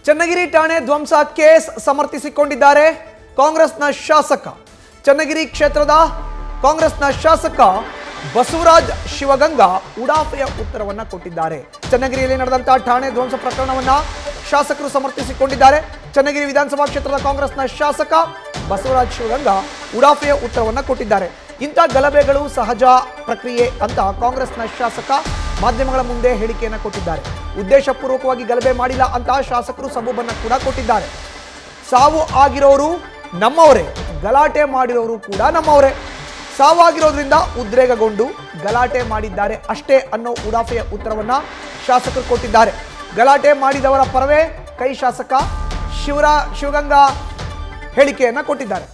ಚನ್ನಗಿರಿ ಠಾಣೆ ಧ್ವಂಸ ಕೇಸ್ ಸಮರ್ಥಿಸಿಕೊಂಡಿದ್ದಾರೆ ಕಾಂಗ್ರೆಸ್ನ ಶಾಸಕ ಚನ್ನಗಿರಿ ಕ್ಷೇತ್ರದ ಕಾಂಗ್ರೆಸ್ನ ಶಾಸಕ ಬಸವರಾಜ್ ಶಿವಗಂಗಾ ಉಡಾಫೆಯ ಉತ್ತರವನ್ನ ಕೊಟ್ಟಿದ್ದಾರೆ ಚನ್ನಗಿರಿಯಲ್ಲಿ ನಡೆದಂತಹ ಠಾಣೆ ಧ್ವಂಸ ಪ್ರಕರಣವನ್ನ ಶಾಸಕರು ಸಮರ್ಥಿಸಿಕೊಂಡಿದ್ದಾರೆ ಚನ್ನಗಿರಿ ವಿಧಾನಸಭಾ ಕ್ಷೇತ್ರದ ಕಾಂಗ್ರೆಸ್ನ ಶಾಸಕ ಬಸವರಾಜ್ ಶಿವಗಂಗಾ ಉಡಾಫೆಯ ಉತ್ತರವನ್ನ ಕೊಟ್ಟಿದ್ದಾರೆ ಇಂಥ ಗಲಭೆಗಳು ಸಹಜ ಪ್ರಕ್ರಿಯೆ ಅಂತ ಕಾಂಗ್ರೆಸ್ನ ಶಾಸಕ ಮಾಧ್ಯಮಗಳ ಮುಂದೆ ಹೇಳಿಕೆಯನ್ನ ಕೊಟ್ಟಿದ್ದಾರೆ ಉದ್ದೇಶಪೂರ್ವಕವಾಗಿ ಗಲಭೆ ಮಾಡಿಲ್ಲ ಅಂತ ಶಾಸಕರು ಸಬೂಬನ್ನ ಕೂಡ ಕೊಟ್ಟಿದ್ದಾರೆ ಸಾವು ಆಗಿರೋರು ನಮ್ಮವರೇ ಗಲಾಟೆ ಮಾಡಿರೋರು ಕೂಡ ನಮ್ಮವರೇ ಸಾವಾಗಿರೋದ್ರಿಂದ ಉದ್ರೇಕಗೊಂಡು ಗಲಾಟೆ ಮಾಡಿದ್ದಾರೆ ಅಷ್ಟೇ ಅನ್ನೋ ಉಡಾಫೆಯ ಉತ್ತರವನ್ನ ಶಾಸಕರು ಕೊಟ್ಟಿದ್ದಾರೆ ಗಲಾಟೆ ಮಾಡಿದವರ ಪರವೇ ಕೈ ಶಾಸಕ ಶಿವರ ಶಿವಗಂಗಾ ಹೇಳಿಕೆಯನ್ನ ಕೊಟ್ಟಿದ್ದಾರೆ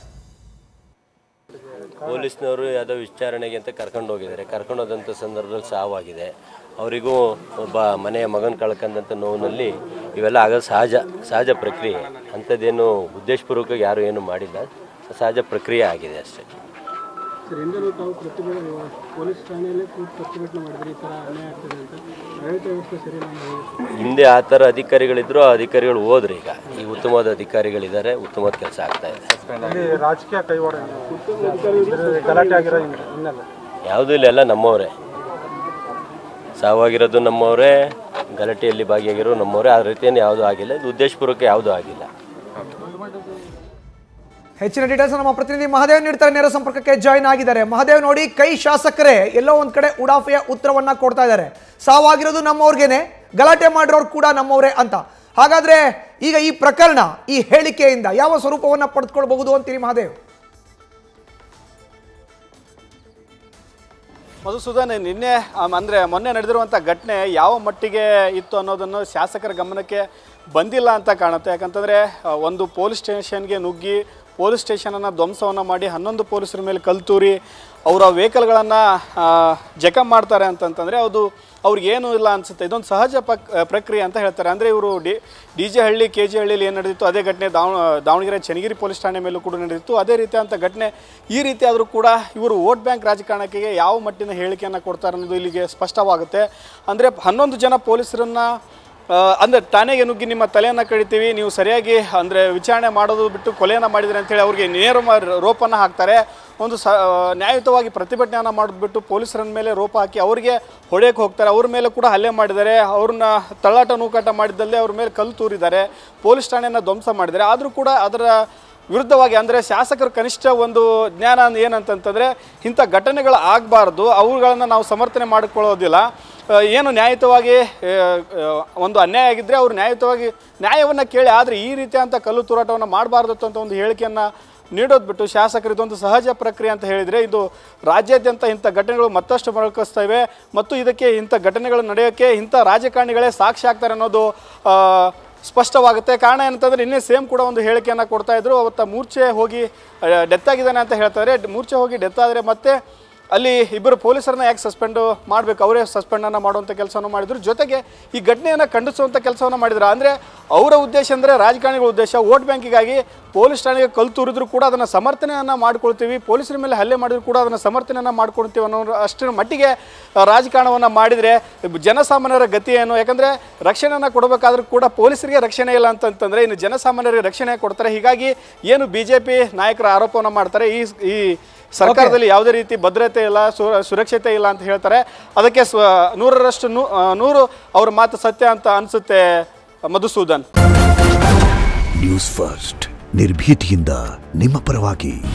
ಪೊಲೀಸ್ನವರು ಯಾವುದೋ ವಿಚಾರಣೆಗೆ ಅಂತ ಕರ್ಕೊಂಡು ಹೋಗಿದ್ದಾರೆ ಕರ್ಕೊಂಡು ಹೋದಂಥ ಸಂದರ್ಭದಲ್ಲಿ ಸಾವಾಗಿದೆ ಅವರಿಗೂ ಒಬ್ಬ ಮನೆಯ ಮಗನ ಕಳ್ಕೊಂಡಂಥ ನೋವಿನಲ್ಲಿ ಇವೆಲ್ಲ ಆಗೋದು ಸಹಜ ಸಹಜ ಪ್ರಕ್ರಿಯೆ ಅಂಥದ್ದೇನು ಉದ್ದೇಶಪೂರ್ವಕವಾಗಿ ಯಾರು ಏನು ಮಾಡಿಲ್ಲ ಸಹಜ ಪ್ರಕ್ರಿಯೆ ಆಗಿದೆ ಅಷ್ಟೇ ಸರ್ ಹಿಂದೆನೂ ತಾವು ಪ್ರತಿಭಟನೆ ಪೊಲೀಸ್ ಠಾಣೆಯಲ್ಲೇ ಕೂತು ಪ್ರತಿಭಟನೆ ಮಾಡಿದ್ರಿ ಈ ಥರ ಅನ್ಯಾಯ ಆಗ್ತದೆ ಅಂತ ಆಡಳಿತ ವ್ಯವಸ್ಥೆ ಸರಿ ಇಲ್ಲ ಅಂತ ಹೇಳಿ. ಹಿಂದೆ ಆ ಥರ ಅಧಿಕಾರಿಗಳಿದ್ರು ಆ ಅಧಿಕಾರಿಗಳು ಹೋದ್ರು ಈಗ ಈಗ ಉತ್ತಮವಾದ ಅಧಿಕಾರಿಗಳಿದ್ದಾರೆ ಉತ್ತಮವಾದ ಕೆಲಸ ಆಗ್ತಾ ಇದೆ ಇಲ್ಲಿ ರಾಜಕೀಯ ಕೈವಾಡ ಗಲಾಟೆ ಆಗಿರೋ ಹಿನ್ನೆಲೆ ಯಾವುದೂ ಇಲ್ಲ ಎಲ್ಲ ನಮ್ಮವರೇ ಸಾವಾಗಿರೋದು ನಮ್ಮವರೇ ಗಲಾಟೆಯಲ್ಲಿ ಭಾಗಿಯಾಗಿರೋ ನಮ್ಮವರೇ ಆ ರೀತಿಯನ್ನು ಯಾವುದೂ ಆಗಿಲ್ಲ ಇದು ಉದ್ದೇಶಪೂರ್ವಕ ಯಾವುದೂ ಆಗಿಲ್ಲ ಹೆಚ್ಚಿನ ಡೀಟೇಲ್ಸ್ ನಮ್ಮ ಪ್ರತಿನಿಧಿ ಮಹಾದೇವ್ ನೀಡ್ತಾರೆ ನೇರ ಸಂಪರ್ಕಕ್ಕೆ ಜಾಯಿನ್ ಆಗಿದ್ದಾರೆ ಮಹಾದೇವ್ ನೋಡಿ ಕೈ ಶಾಸಕರೇ ಎಲ್ಲೋ ಒಂದ್ ಕಡೆ ಉಡಾಫೆಯ ಉತ್ತರವನ್ನ ಕೊಡ್ತಾ ಇದ್ದಾರೆ ಸಾವಾಗಿರೋದು ನಮ್ಮವ್ರಿಗೇನೆ ಗಲಾಟೆ ಮಾಡಿರೋರು ಕೂಡ ನಮ್ಮವರೇ ಅಂತ ಹಾಗಾದ್ರೆ ಈಗ ಈ ಪ್ರಕರಣ ಈ ಹೇಳಿಕೆಯಿಂದ ಯಾವ ಸ್ವರೂಪವನ್ನ ಪಡೆದುಕೊಳ್ಬಹುದು ಅಂತೀರಿ ಮಹಾದೇವ್ ಮಧುಸೂದನ್ ನಿನ್ನೆ ಆಮ್, ಅಂದ್ರೆ ಮೊನ್ನೆ ನಡೆದಿರುವಂಥ ಘಟನೆ ಯಾವ ಮಟ್ಟಿಗೆ ಇತ್ತು ಅನ್ನೋದನ್ನು ಶಾಸಕರ ಗಮನಕ್ಕೆ ಬಂದಿಲ್ಲ ಅಂತ ಕಾಣುತ್ತೆ ಯಾಕಂತಂದರೆ ಒಂದು ಪೊಲೀಸ್ ಸ್ಟೇಷನ್ಗೆ ನುಗ್ಗಿ ಪೊಲೀಸ್ ಸ್ಟೇಷನನ್ನು ಧ್ವಂಸವನ್ನು ಮಾಡಿ ಹನ್ನೊಂದು ಪೊಲೀಸರ ಮೇಲೆ ಕಲ್ತೂರಿ ಅವರ ವೆಹಿಕಲ್ಗಳನ್ನು ಜಖಮ್ ಮಾಡ್ತಾರೆ ಅಂತಂತಂದರೆ ಅದು ಅವ್ರಿಗೇನು ಇಲ್ಲ ಅನಿಸುತ್ತೆ ಇದೊಂದು ಸಹಜ ಪಕ್ ಪ್ರಕ್ರಿಯೆ ಅಂತ ಹೇಳ್ತಾರೆ ಅಂದರೆ ಇವರು D D J Halli K G ಹಳ್ಳಿಯಲ್ಲಿ ಏನು ನಡೆದಿತ್ತು ಅದೇ ಘಟನೆ ದಾವಣ ದಾವಣಗೆರೆ ಚನ್ನಗಿರಿ ಪೊಲೀಸ್ ಠಾಣೆ ಮೇಲೂ ಕೂಡ ನಡೆದಿತ್ತು ಅದೇ ರೀತಿಯಾದಂಥ ಘಟನೆ ಈ ರೀತಿ ಆದರೂ ಕೂಡ ಇವರು ವೋಟ್ ಬ್ಯಾಂಕ್ ರಾಜಕಾರಣಕ್ಕೆ ಯಾವ ಮಟ್ಟಿನ ಹೇಳಿಕೆಯನ್ನು ಕೊಡ್ತಾರೆ ಅನ್ನೋದು ಇಲ್ಲಿಗೆ ಸ್ಪಷ್ಟವಾಗುತ್ತೆ ಅಂದರೆ ಹನ್ನೊಂದು ಜನ ಪೊಲೀಸರನ್ನು ಅಂದರೆ ಠಾಣೆಗೆ ನುಗ್ಗಿ ನಿಮ್ಮ ತಲೆಯನ್ನು ಕಡಿತೀವಿ ನೀವು ಸರಿಯಾಗಿ ಅಂದರೆ ವಿಚಾರಣೆ ಮಾಡೋದು ಬಿಟ್ಟು ಕೊಲೆಯನ್ನು ಮಾಡಿದ್ರೆ ಅಂತೇಳಿ ಅವ್ರಿಗೆ ನೇರ ರೋಪನ್ನು ಹಾಕ್ತಾರೆ ಒಂದು ಸ ನ್ಯಾಯಯುತವಾಗಿ ಪ್ರತಿಭಟನೆಯನ್ನು ಮಾಡೋದು ಬಿಟ್ಟು ಪೊಲೀಸರ ಮೇಲೆ ರೋಪ ಹಾಕಿ ಅವರಿಗೆ ಹೊಡೆಯಕ್ಕೆ ಹೋಗ್ತಾರೆ ಅವ್ರ ಮೇಲೆ ಕೂಡ ಹಲ್ಲೆ ಮಾಡಿದ್ದಾರೆ ಅವ್ರನ್ನ ತಳ್ಳಾಟ ನೂಕಾಟ ಮಾಡಿದ್ದಲ್ಲದೆ ಅವ್ರ ಮೇಲೆ ಕಲ್ಲು ತೂರಿದ್ದಾರೆ ಪೊಲೀಸ್ ಠಾಣೆಯನ್ನು ಧ್ವಂಸ ಮಾಡಿದ್ದಾರೆ ಆದರೂ ಕೂಡ ಅದರ ವಿರುದ್ಧವಾಗಿ ಅಂದರೆ ಶಾಸಕರು ಕನಿಷ್ಠ ಒಂದು ಜ್ಞಾನ ಏನಂತಂತಂದರೆ ಇಂಥ ಘಟನೆಗಳು ಆಗಬಾರ್ದು ಅವುಗಳನ್ನು ನಾವು ಸಮರ್ಥನೆ ಮಾಡಿಕೊಳ್ಳೋದಿಲ್ಲ ಆ, ಏನು ನ್ಯಾಯಯುತವಾಗಿ ಆ, ಆ, ಒಂದು ಅನ್ಯಾಯ ಆಗಿದ್ದರೆ ಅವರು ನ್ಯಾಯಯುತವಾಗಿ ನ್ಯಾಯವನ್ನು ಕೇಳಿ ಆದರೆ ಈ ರೀತಿಯಂಥ ಕಲ್ಲು ತೂರಾಟವನ್ನು ಮಾಡಬಾರ್ದು ಅಂತ ಒಂದು ಹೇಳಿಕೆಯನ್ನು ನೀಡೋದು ಬಿಟ್ಟು ಶಾಸಕರು ಇದೊಂದು ಸಹಜ ಪ್ರಕ್ರಿಯೆ ಅಂತ ಹೇಳಿದರೆ ಇದು ರಾಜ್ಯಾದ್ಯಂತ ಇಂಥ ಘಟನೆಗಳು ಮತ್ತಷ್ಟು ಮರುಕಳಿಸ್ತಾ ಇವೆ ಮತ್ತು ಇದಕ್ಕೆ ಇಂಥ ಘಟನೆಗಳು ನಡೆಯೋಕ್ಕೆ ಇಂಥ ರಾಜಕಾರಣಿಗಳೇ ಸಾಕ್ಷಿ ಆಗ್ತಾರೆ ಅನ್ನೋದು ಆ, ಸ್ಪಷ್ಟವಾಗುತ್ತೆ ಕಾರಣ ಏನಂತಂದ್ರೆ ನಿನ್ನೆ ಸೇಮ್ ಕೂಡ ಒಂದು ಹೇಳಿಕೆಯನ್ನು ಕೊಡ್ತಾ ಇದ್ರು ಅವತ್ತ ಮೂರ್ಛೆ ಹೋಗಿ ಡೆತ್ ಆಗಿದ್ದಾನೆ ಅಂತ ಹೇಳ್ತಾರೆ ಮೂರ್ಛೆ ಹೋಗಿ ಡೆತ್ ಆದರೆ ಮತ್ತೆ ಅಲ್ಲಿ ಇಬ್ಬರು ಪೊಲೀಸರನ್ನ ಯಾಕೆ ಸಸ್ಪೆಂಡು ಮಾಡಬೇಕು ಅವರೇ ಸಸ್ಪೆಂಡನ್ನು ಮಾಡುವಂಥ ಕೆಲಸವನ್ನು ಮಾಡಿದ್ರು ಜೊತೆಗೆ ಈ ಘಟನೆಯನ್ನು ಖಂಡಿಸುವಂಥ ಕೆಲಸವನ್ನು ಮಾಡಿದ್ರು ಅಂದರೆ ಅವರ ಉದ್ದೇಶ ಅಂದರೆ ರಾಜಕಾರಣಿಗಳ ಉದ್ದೇಶ ವೋಟ್ ಬ್ಯಾಂಕಿಗಾಗಿ ಪೊಲೀಸ್ ಠಾಣೆಗೆ ಕಲ್ಲು ತೂರಿದ್ರು ಕೂಡ ಅದನ್ನು ಸಮರ್ಥನೆಯನ್ನು ಮಾಡ್ಕೊಳ್ತೀವಿ ಪೊಲೀಸರ ಮೇಲೆ ಹಲ್ಲೆ ಮಾಡಿದ್ರು ಕೂಡ ಅದನ್ನು ಸಮರ್ಥನೆಯನ್ನು ಮಾಡ್ಕೊಳ್ತೀವಿ ಅನ್ನೋ ಅಷ್ಟರ ಮಟ್ಟಿಗೆ ಆ, ರಾಜಕಾರಣವನ್ನು ಮಾಡಿದರೆ ಜನಸಾಮಾನ್ಯರ ಗತಿ ಏನು ಯಾಕಂದರೆ ರಕ್ಷಣೆಯನ್ನು ಕೊಡಬೇಕಾದ್ರೂ ಕೂಡ ಪೊಲೀಸರಿಗೆ ರಕ್ಷಣೆ ಇಲ್ಲ ಅಂತಂತಂದರೆ ಇನ್ನು ಜನಸಾಮಾನ್ಯರಿಗೆ ರಕ್ಷಣೆ ಕೊಡ್ತಾರೆ ಹೀಗಾಗಿ ಏನು ಬಿ ಜೆ ಪಿ ನಾಯಕರ ಆರೋಪವನ್ನು ಮಾಡ್ತಾರೆ ಈ ಈ ಸರ್ಕಾರದಲ್ಲಿ ಯಾವುದೇ ರೀತಿ ಭದ್ರತೆ ಇಲ್ಲ ಸು- ಸುರಕ್ಷತೆ ಇಲ್ಲ ಅಂತ ಹೇಳ್ತಾರೆ ಅದಕ್ಕೆ ಸ್ವ ನೂರರಷ್ಟು ನೂ- ಆ, ನೂರು ಅವ್ರ ಮಾತು ಸತ್ಯ ಅಂತ ಅನಿಸುತ್ತೆ ಮಧುಸೂದನ್ ನ್ಯೂಸ್ ಫಸ್ಟ್ ನಿರ್ಭೀತಿಯಿಂದ ನಿಮ್ಮ ಪರವಾಗಿ